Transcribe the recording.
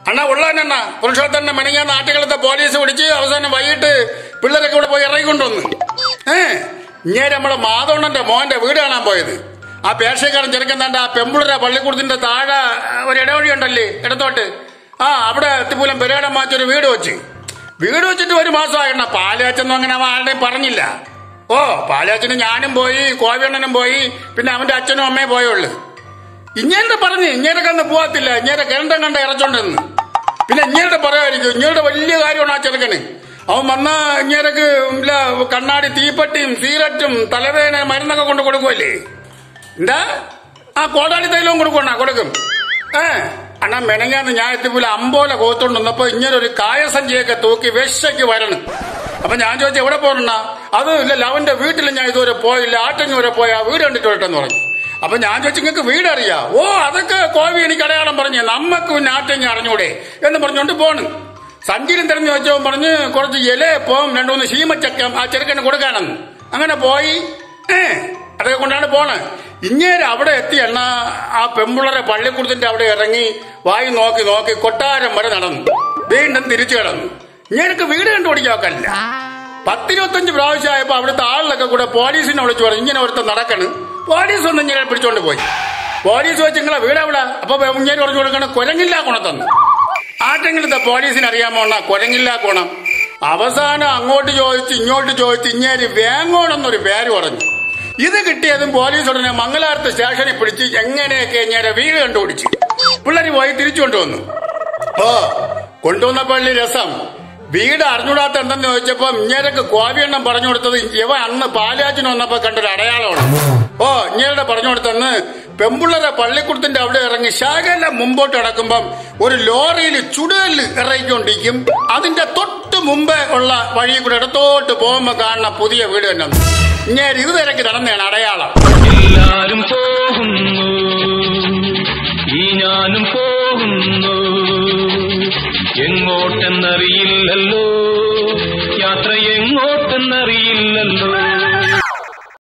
അണ്ണാ ഉള്ളവനെണ്ണ പുരുഷോത്തന്നെ മെനങ്ങിയ നാട്ടുകളത്തെ പോലീസ് പിടിച്ച് അവസാനം വൈകിട്ട് പിള്ളേരൊക്കെ ഇവിടെ പോയി ഇറങ്ങിക്കൊണ്ടുവന്നു ഏ ഇങ്ങനെ നമ്മളെ മാധവണ്ണന്റെ മോന്റെ വീട് കാണാൻ പോയത് ആ പേർഷ്യക്കാരൻ ചെറുക്കൻ തന്റെ ആ പെമ്പുളര പള്ളിക്കൂടത്തിന്റെ താഴെ ഒരു ഇടവഴി ഉണ്ടല്ലേ ഇടത്തോട്ട് ആ അവിടെ എത്തിപ്പൂലം പെരേടം മാച്ചൊരു വീട് വെച്ച് വീട് വെച്ചിട്ട് ഒരു മാസമായിണ്ണ പാലാച്ചൊന്നും അങ്ങനെ അവൻ ആരുടെയും പറഞ്ഞില്ല ഓ പാലാച്ചന് ഞാനും പോയി കോവിയണ്ണനും പോയി പിന്നെ അവന്റെ അച്ഛനും അമ്മയും പോയുള്ളു ഇങ്ങനെ പറഞ്ഞു ഇങ്ങനെയൊക്കെ ഒന്നും പോകത്തില്ല ഇങ്ങനെ കിരണ്ടം കണ്ട ഇറച്ചോണ്ടെന്ന് പിന്നെ ഇങ്ങനെ പറയായിരിക്കും ഇങ്ങനെ വലിയ കാര്യമാണ് ആ ചെറുക്കന് അവൻ വന്ന ഇങ്ങനക്ക് ഇല്ല കണ്ണാടി തീപ്പട്ടിയും സീരറ്റും തലവേദന മരുന്നൊക്കെ കൊണ്ട് കൊടുക്കുമല്ലേ എന്താ ആ കോടാലി തൈലവും കൊടുക്കണ കൊടുക്കും ഏ അണ്ണാ മെനങ്ങാന്ന് ഞാൻ എത്തിപ്പോലെ അമ്പോല കോത്തോണ്ട് വന്നപ്പോ ഇങ്ങനെ ഒരു കായസഞ്ചിയൊക്കെ തൂക്കി വെശയ്ക്ക് വരണം അപ്പൊ ഞാൻ ചോദിച്ചു എവിടെ പോകണ അത് ഇല്ല അവന്റെ വീട്ടിൽ ഞാൻ ഇതുവരെ പോയില്ല ആറ്റങ്ങി വരെ പോയി ആ വീട് കണ്ടിട്ട് വരട്ടെന്ന് പറഞ്ഞു അപ്പൊ ഞാൻ ചോദിച്ചു നിങ്ങൾക്ക് വീടറിയാ ഓ അതൊക്കെ കോവി എനിക്ക് അടയാളം പറഞ്ഞു നമ്മക്ക് പിന്നെ ആറ്റങ്ങി അറിഞ്ഞൂടെ എന്ന് പറഞ്ഞുകൊണ്ട് പോണ് സഞ്ചിയിലും തെരഞ്ഞു വെച്ചോ പറഞ്ഞ് കുറച്ച് ഇലയപ്പം രണ്ടുമൂന്ന് ശീമച്ചക്കം ആ ചെറുക്കന് കൊടുക്കാനെന്ന് അങ്ങനെ പോയി ഏ അതൊക്കെ കൊണ്ടാണ് പോണ് ഇങ്ങേര് അവിടെ എത്തി എണ്ണ ആ പെമ്പിള്ളറെ പള്ളിക്കൂടത്തിന്റെ അവിടെ ഇറങ്ങി വായി നോക്കി നോക്കി കൊട്ടാരം വരെ നടന്നു വീണ്ടും തിരിച്ചു കിടന്നു ഇങ്ങേർക്ക് വീട് കണ്ടുപിടിക്കാക്കല്ല പത്തിരുപത്തഞ്ച് പ്രാവശ്യമായപ്പോ അവിടുത്തെ ആളിലൊക്കെ കൂടെ പോലീസിനെ വിളിച്ചു പറഞ്ഞു ഇങ്ങനെ ഒരുത്തൻ നടക്കണ് പോലീസ് ഒന്ന് ഇങ്ങനെ പിടിച്ചോണ്ട് പോയി പോലീസ് വെച്ച് നിങ്ങളെ വീട് എവിടെ അപ്പൊ ഇങ്ങനെ പറഞ്ഞു കൊടുക്കണം കൊരങ്ങില്ല കുണത്തന്നു ആറ്റെങ്കിലത്തെ പോലീസിന് അറിയാമോ എന്നാ കൊരങ്ങില്ല കുണം അവസാനം അങ്ങോട്ട് ചോദിച്ച് ഇങ്ങോട്ട് ചോദിച്ച് ഇങ്ങേര് വേങ്ങോണെന്നൊരു പേര് പറഞ്ഞു ഇത് കിട്ടിയതും പോലീസ് ഉടനെ മംഗലാപുരത്ത് സ്റ്റേഷനിൽ പിടിച്ച് എങ്ങനെയൊക്കെ ഇങ്ങനെ വീട് കണ്ടുപിടിച്ച് പിള്ളേര് പോയി തിരിച്ചു കൊണ്ടുവന്നു ഓ കൊണ്ടുവന്ന പള്ളി രസം വീട് അറിഞ്ഞൂടാത്ത എന്തെന്ന് ചോദിച്ചപ്പോ ഇങ്ങേരക്ക് കോവിയെണ്ണം പറഞ്ഞു കൊടുത്തത് ഇവ അന്ന് പാലാച്ചിന് വന്നപ്പോ കണ്ടൊരു അടയാളമാണ് ഓ ഇങ്ങേരുടെ പറഞ്ഞു കൊടുത്തെന്ന് പെമ്പുള്ളരെ പള്ളിക്കുടത്തിന്റെ അവിടെ ഇറങ്ങി ശാഖല മുമ്പോട്ട് കിടക്കുമ്പം ഒരു ലോറിയിൽ ചുടുകല്ല് ഇറങ്ങിക്കൊണ്ടിരിക്കും അതിന്റെ തൊട്ട് മുമ്പേ ഉള്ള വഴി കൂടെ ഇടത്തോട്ട് പോകുമ്പോ കാണുന്ന പുതിയ വീട് തന്നെ ഇങ്ങനെ ഇത് തിരക്ക് നടന്നതാണ് അടയാളം എല്ലാരും പോകുന്നു ഈ ഞാനും പോകുന്നു എങ്ങോട്ടെന്നറിയില്ലല്ലോ യാത്ര എങ്ങോട്ടെന്നറിയില്ലല്ലോ